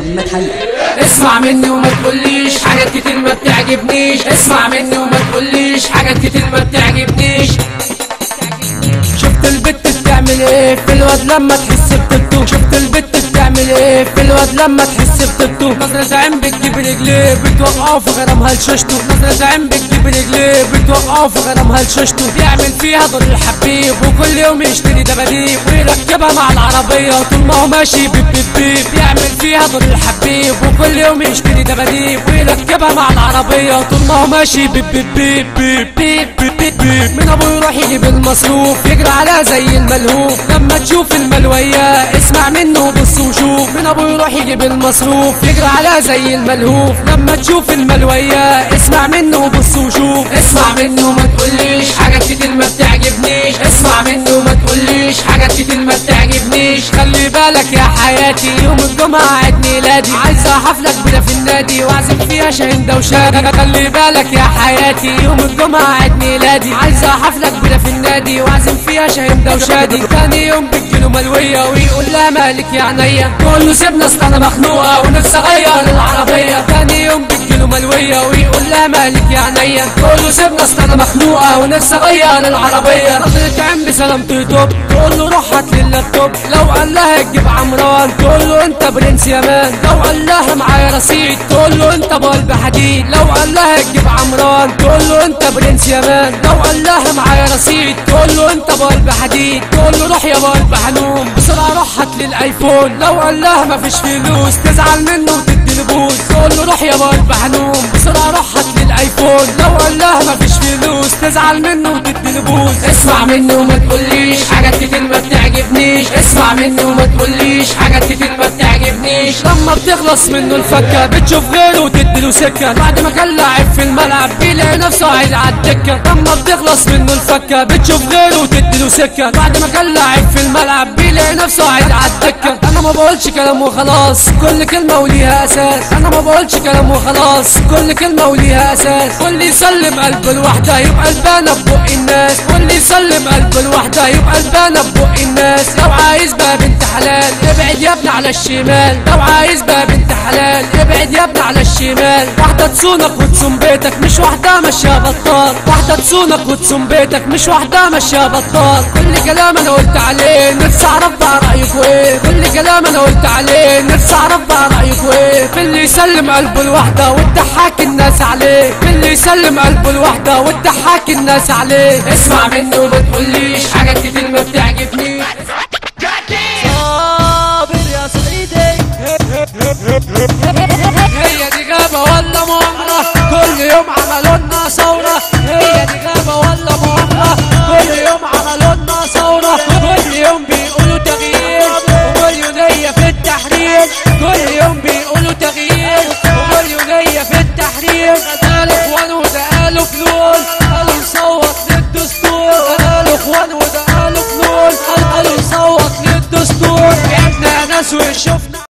محمد حي اسمع مني وما تقوليش حاجات كتير ما بتعجبنيش اسمع مني وما تقوليش حاجات كتير ما بتعجبنيش شفت البت بتعمل ايه في الواد لما تحس بتبتو شفت البت بتعمل ايه في الواد لما تحس بتبتو نظرة زعيم بتجيب رجليه بتوقعه في غرامها لشوشته نظرة زعيم بتجيب رجليه بتوقعه في غرامها لشوشته بيعمل فيها دور الحبيب وكل يوم يشتري دباديب ويركبها مع العربية وطول ما هو ماشي بيب بيب بيب بيعمل فيها دور الحبيب وكل يوم يشتري دباديب ويركبها مع العربية وطول ما هو ماشي بيب بيب بيب بيب بيب بيب بيب بيب من ابوه يروح يجيب المصروف يجري عليها زي الملهوف لما تشوف الملوية اسمع منه بص وشوف من ابوه يروح يجيب المصروف يجري عليها زي الملهوف لما تشوف الملوية اسمع منه بص وشوف اسمع منه ما تقوليش حاجات كتير ما بتعجبنيش اسمع منه ما تقوليش حاجات كتير ما بتعجبنيش خلي بالك يا حياتي يوم الجمعة عيد ميلادي عايزة حفلة كبيرة في النادي واعزف فيها شاهين دوشان خلي بالك يا حياتي يوم الجمعة عيد ميلادي عايزة حفلة كبيرة في النادي واعزف فيها شاهين دوشادي تاني يوم بتجيله ملوية ويقول لها مالك يا عينيا تقول له سيبنا اصل انا مخنوقة ونفسي اغير العربية تاني يوم بتجيله ملوية ويقول لها مالك يا عينيا تقول له سيبنا اصل انا مخنوقة ونفسي اغير العربية نظرة عين بسلامته توب تقول له روح هات لي اللابتوب لو قال لها تجيب عمران تقول له انت برنس يا مان لو قال لها معايا رصيد تقول له انت بقلب حديد لو قال لها تجيب عمران تقول له انت برنس يا مان لو قال لها معايا رصيد تقول له انت بقلب حديد تقول له روح يا بقلب حنون بسرعه روح هات لي الايفون لو قال لها مفيش فلوس تزعل منه وتدي له بوس تقول له روح يا بقلب حنون بسرعه روح هات لي الايفون لو قال لها مفيش فلوس تزعل منه وتدي له بوس اسمع منه وما تقوليش حاجات كتير ما بتعجبنيش اسمع منه وما تقوليش حاجات كتير ما بتعجبنيش لما بتخلص منه الفكه بتشوف غيره وتدي له سكه بعد ما كان لاعب في الملعب بيلاقي نفسه قاعد على الدكه لما بتخلص منه الفكه بتشوف غيره وتدي له سكه بعد ما كان لاعب في الملعب بيلاقي نفسه قاعد على الدكه انا ما بقولش كلام وخلاص كل كلمه وليها اساس انا ما بقولش كلام وخلاص كل كلمه وليها اساس واللي يسلم قلبه الوحده يبقى البانه ببق الناس واللي يسلم قلبه الوحده يبقى البانه ببق الناس لو عايز بقى بنت حلال ابعد يا ابني على الشمال لو عايز بقى بنت حلال ابعد يا ابني على الشمال واحده تصونك وتصوم بيتك مش واحده ماشيه بطال واحده تصونك وتصوم بيتك مش واحده ماشيه بطال كل كلام انا قلت عليه نفسي اعرف بقى رايكوا ايه كل كلام انا قلت عليه نفسي اعرف بقى رايكوا ايه في اللي يسلم قلبه الوحده وتضحك الناس عليه في اللي يسلم قلبه الوحده وتضحك الناس عليه اسمع منه وما تقوليش حاجات كتير ما بتعجبنيش صابر يا صعيدي هي دي غابة ولا مؤامرة كل يوم عملوا لنا ثورة هي دي غابة ولا مؤامرة كل يوم عملوا لنا ثورة كل يوم بيقولوا تغيير ومليونية في التحرير كل يوم بيقولوا تغيير ومليونية في التحرير ده قالوا اخوان وده قالوا فلول